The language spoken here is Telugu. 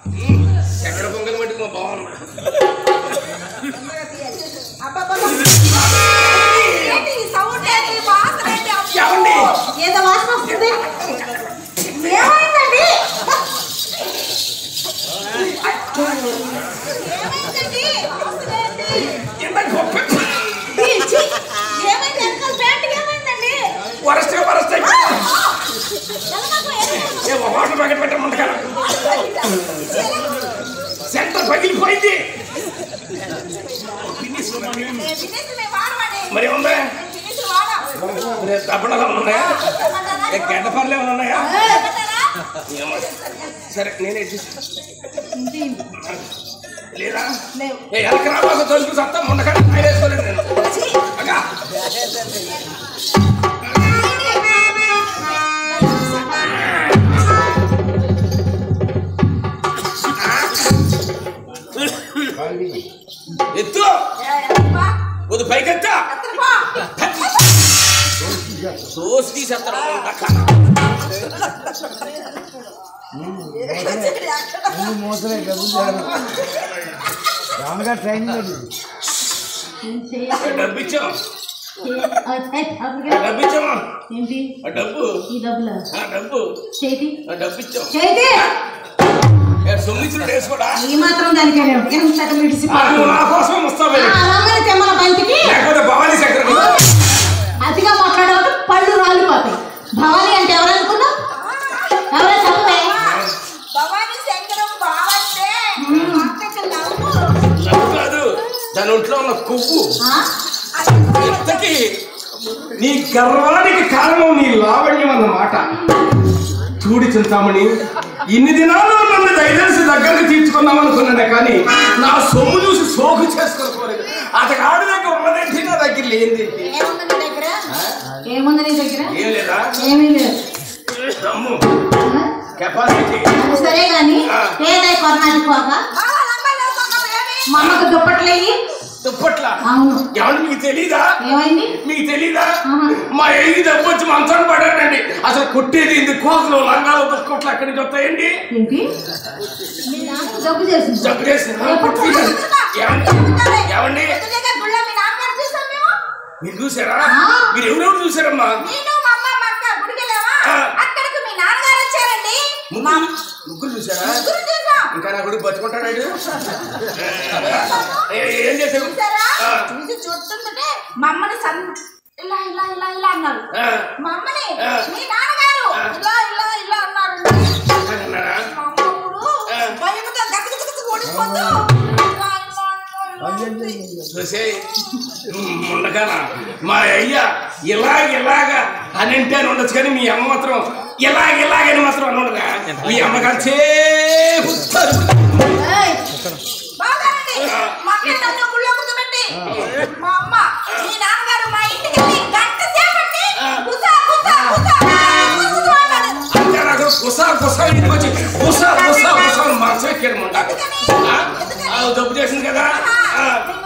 ఎక్కడ పొంగల్ మట్టుకు మా బాగున్నా అబ్బబ్బబ్బ. ఏంటి ఈ సౌండ్ ఏంటి? ఈ వాసన ఏంటి? అబ్బో. ఏమండి? ఏదో వాసన వస్తుంది ఏమైందండి ఏమైందండి? వాసన ఏంటి? ఇందాక గొప్ప ఈ ఛీ! ఏమైంది వెనకాల ప్యాంట్ ఏమైందండి వరస్ట్ వరస్ట్ ఎలమకు, ఎలమకు. ఏ వాటర్ ప్యాకెట్ పెట్టమంటగా సెంటర్ పగిలిపోయింది నేను తినేసి మేము వాడమండి. మరి ఉందా నేను తినేసి వాడా. దప్పడాలు ఉన్నాయా ఏ గడ్డ పర్లు ఏమైనా ఉన్నాయా ఏమంటారా? ఏమో. సరే నేనే లేదా లేవు. ఏ ఎలక రాబాక తొలుపు సత్తా ముండగా వేసుకోలేదు నేను ఛీ! అగా ఎత్తు ఏ, ఎత్తపా, కొద్ది పైకెత్తా ఎత్తపా. దోసి తీసేస్తాను ముందు మోసలే డబ్బులు చేయాలి రామగా ట్రైనింగ్ అది డబ్బిచ్చాం డబ్బిచ్చామా ఏంటి ఆ డబ్బు ఈ డబ్బులా ఆ డబ్బు చేతి ఆ డబ్బిచ్చాం చేతి ఏ సొమ్మిచ్చుడు వేసుకోడా ఈ మాత్రం దానికి ఎంత మిడిసి ఆ, నువ్వు నా కోసం వస్తావే రమ్మని తెమ్మల బంతికి లేకపోతే భవానీ చక్రం అతిగా మాట్లాడేవాడు పళ్ళు రాలిపోతాయి భవాని అంటే ఎవరనుకున్నావు ఎవరో చెప్పవే భవానీ శంకరం బావంటే అక్కకి నవ్వు. లవ్ కాదు దాని ఒంట్లో ఉన్న కొవ్వు ఆ? ఇంతకీ నీ గర్వానికి కారణం నీ లావణ్యం అన్నమాట చూడి చింతామణి ఇన్ని దినాలు నన్ను దయచేసి దగ్గరకు తీర్చుకున్నాం అనుకున్నానే కానీ నా సొమ్ము చూసి సోకు చేసుకోలేదు అతను ఆడి దగ్గర ఉన్నదేంటి నా దగ్గర లేనిదేంటి ఏముంది నీ దగ్గర ఏముంది నీ దగ్గర ఏం లేదా ఏమీ లేదు దమ్ము ఆ? కెపాసిటీ అది సరే గాని ఏదై కొన్నాటి పోక బావ లంబాలు వేసుకున్నావు ఏమి? మా అమ్మకు దుప్పట్లేయి దుప్పట్ల అవును ఎవరు మీకు తెలీదా ఏమైంది మీకు తెలీదా ఆహా. మా ఎగి దెబ్బ వచ్చి మంచాన్ని పడాడండి అసలు కొట్టేది ఇంది కోసలు లంగాలు దుప్పట్లు అక్కడి నుంచి వస్తాయండి ఏంటి మీ నాన్న జబ్బు చేసింది జబ్బు చేసింది. ఎప్పుడు ఏమండి? ఏమండి పొద్దున్నే గుళ్ళో మీ నాన్నగారు చూసాం మేము. మీరు చూసారా ఆ. మీరు ఎవరెవరు చూసారమ్మా నేను మా అమ్మ మా అక్క గుడికి వెళ్ళావా? ఆ. అక్కడికి మీ నాన్నగారు వచ్చారండి మా ముగ్గురు ముగ్గురు చూసారా ముగ్గురు చూసాం. ఇంకా నా గుడికి బతుకుంటాడు ఆయన? ఏ- ఏం చేసావు చూసారా? ఆ. చూసి చూస్తుంటే మా అమ్మని సన్ ఇలా ఇలా ఇలా ఇలా అన్నారు ఆ, మా అమ్మని ఆ. మీ నాన్నగారు ఆ. ఇలా ఇలా ఇలా అన్నారు అన్నారా? మా అమ్మ అప్పుడు ఆ. భయంతో గతగతగత ఓడిపోతూ ఇలా, ఇలా, ఇలా, ఇలా ఉంది. చూసేయ్ ఉండగానా మా అయ్య ఇలాగ ఇలాగా అని అంటే అని ఉండొచ్చు కానీ మీ అమ్మ మాత్రం ఇలాగ ఇలాగని మాత్రం అని ఉండగా మీ అమ్మగారు చేపు ఏయ్, బాగానండి. మా అక్క నన్ను గుళ్ళో కూర్చోబెట్టి, మా అమ్మ మీ నాన్నగారు మా ఇంటికి వెళ్ళి గంట సేపట్టి కుసా, కుసా, కుసా, కుసా, కుసా అన్నాడు. అంటే నాకు కుసా కుసా ఇంటికి వచ్చి కుసా కుసా కుసా అని మనసు ఎక్కాడు మొండ. ఆ? ఆ, జబ్బు చేసింది కదా ఆ, మీ